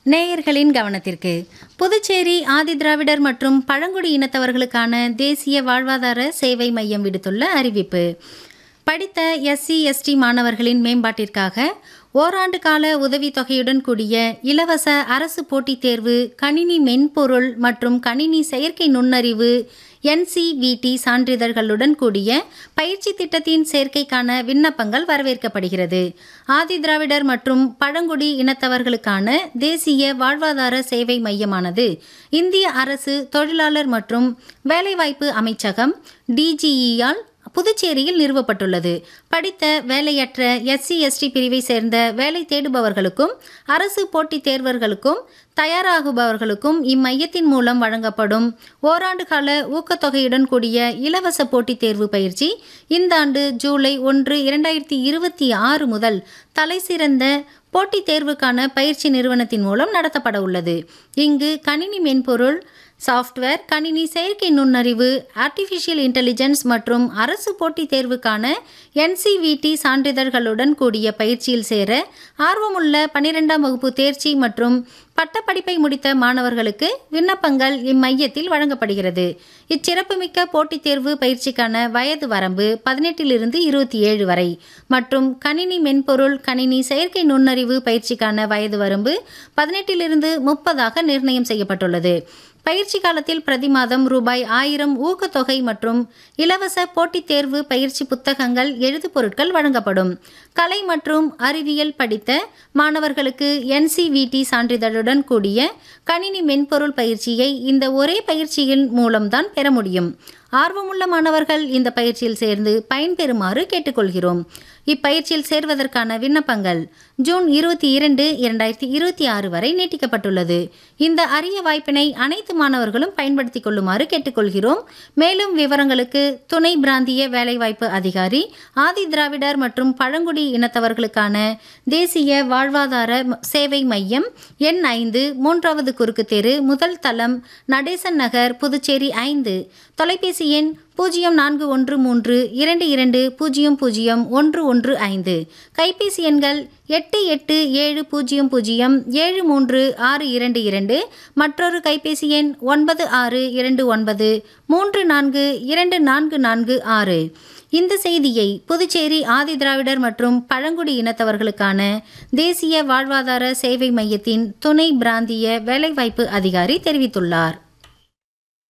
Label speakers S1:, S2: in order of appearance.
S1: நேயர்களின் கவனத்திற்கு புதுச்சேரி ஆதிதிராவிடர் மற்றும் பழங்குடி இனத்தவர்களுக்கான தேசிய வாழ்வாதார சேவை மையம் விடுத்துள்ள அறிவிப்பு படித்த எஸ்சி எஸ்டி மாணவர்களின் மேம்பாட்டிற்காக ஓராண்டு கால உதவித்தொகையுடன் கூடிய இலவச அரசு போட்டித் தேர்வு கணினி மென்பொருள் மற்றும் கணினி செயற்கை நுண்ணறிவு என்சிவிடி சான்றிதழ்களுடன் கூடிய பயிற்சி திட்டத்தின் சேர்க்கைக்கான விண்ணப்பங்கள் வரவேற்கப்படுகிறது ஆதிதிராவிடர் மற்றும் பழங்குடி இனத்தவர்களுக்கான தேசிய வாழ்வாதார சேவை மையமானது இந்திய அரசு தொழிலாளர் மற்றும் வேலைவாய்ப்பு அமைச்சகம் டிஜிஇயால் புதுச்சேரியில் நிறுவப்பட்டுள்ளது படித்த வேலையற்ற எஸ்சி எஸ்டி பிரிவை சேர்ந்த வேலை தேடுபவர்களுக்கும் அரசு போட்டித் தேர்வர்களுக்கும் தயாராகுபவர்களுக்கும் இம்மையத்தின் மூலம் வழங்கப்படும் ஓராண்டு கால ஊக்கத்தொகையுடன் கூடிய இலவச போட்டித் தேர்வு பயிற்சி இந்த ஆண்டு ஜூலை ஒன்று இரண்டாயிரத்தி இருபத்தி ஆறு முதல் தலைசிறந்த போட்டித் தேர்வுக்கான பயிற்சி நிறுவனத்தின் மூலம் நடத்தப்பட உள்ளது இங்கு கணினி மென்பொருள் சாஃப்ட்வேர் கணினி செயற்கை நுண்ணறிவு ஆர்டிஃபிஷியல் இன்டெலிஜென்ஸ் மற்றும் அரசு போட்டித் தேர்வுக்கான என்சிவிடி சான்றிதழ்களுடன் கூடிய பயிற்சியில் சேர ஆர்வமுள்ள பன்னிரெண்டாம் வகுப்பு தேர்ச்சி மற்றும் பட்டப்படிப்பை முடித்த மாணவர்களுக்கு விண்ணப்பங்கள் இம்மையத்தில் வழங்கப்படுகிறது இச்சிறப்புமிக்க போட்டித் தேர்வு பயிற்சிக்கான வயது வரம்பு பதினெட்டிலிருந்து இருபத்தி ஏழு வரை மற்றும் கணினி மென்பொருள் கணினி செயற்கை நுண்ணறிவு பயிற்சிக்கான வயது வரம்பு பதினெட்டிலிருந்து முப்பதாக நிர்ணயம் செய்யப்பட்டுள்ளது பயிற்சி காலத்தில் பிரதி மாதம் ரூபாய் ஆயிரம் ஊக்கத்தொகை மற்றும் இலவச போட்டித் தேர்வு பயிற்சி புத்தகங்கள் எழுது பொருட்கள் வழங்கப்படும் கலை மற்றும் அறிவியல் படித்த மாணவர்களுக்கு என்சிவிடி சான்றிதழுடன் கூடிய கணினி மென்பொருள் பயிற்சியை இந்த ஒரே பயிற்சியின் மூலம்தான் பெற முடியும் ஆர்வமுள்ள மாணவர்கள் இந்த பயிற்சியில் சேர்ந்து பயன்பெறுமாறு கேட்டுக்கொள்கிறோம் இப்பயிற்சியில் சேர்வதற்கான விண்ணப்பங்கள் ஜூன் இருபத்தி இரண்டு இரண்டாயிரத்தி இருபத்தி ஆறு வரை நீட்டிக்கப்பட்டுள்ளது இந்த அரிய வாய்ப்பினை அனைத்து மாணவர்களும் பயன்படுத்திக் கொள்ளுமாறு கேட்டுக்கொள்கிறோம் மேலும் விவரங்களுக்கு துணை பிராந்திய வேலைவாய்ப்பு அதிகாரி ஆதி திராவிடர் மற்றும் பழங்குடி இனத்தவர்களுக்கான தேசிய வாழ்வாதார சேவை மையம் எண் ஐந்து மூன்றாவது குறுக்கு தெரு முதல் தளம் நடேசன் நகர் புதுச்சேரி ஐந்து தொலைபேசி எண் பூஜ்ஜியம் நான்கு ஒன்று மூன்று இரண்டு இரண்டு பூஜ்ஜியம் பூஜ்ஜியம் ஒன்று ஒன்று ஐந்து கைபேசி எண்கள் எட்டு எட்டு ஏழு பூஜ்ஜியம் பூஜ்ஜியம் ஏழு மூன்று ஆறு இரண்டு இரண்டு மற்றொரு கைபேசி எண் ஒன்பது ஆறு இரண்டு ஒன்பது மூன்று நான்கு இரண்டு நான்கு நான்கு ஆறு இந்த செய்தியை புதுச்சேரி ஆதி திராவிடர் மற்றும் பழங்குடி இனத்தவர்களுக்கான தேசிய வாழ்வாதார சேவை மையத்தின் துணை பிராந்திய வேலைவாய்ப்பு அதிகாரி தெரிவித்துள்ளார்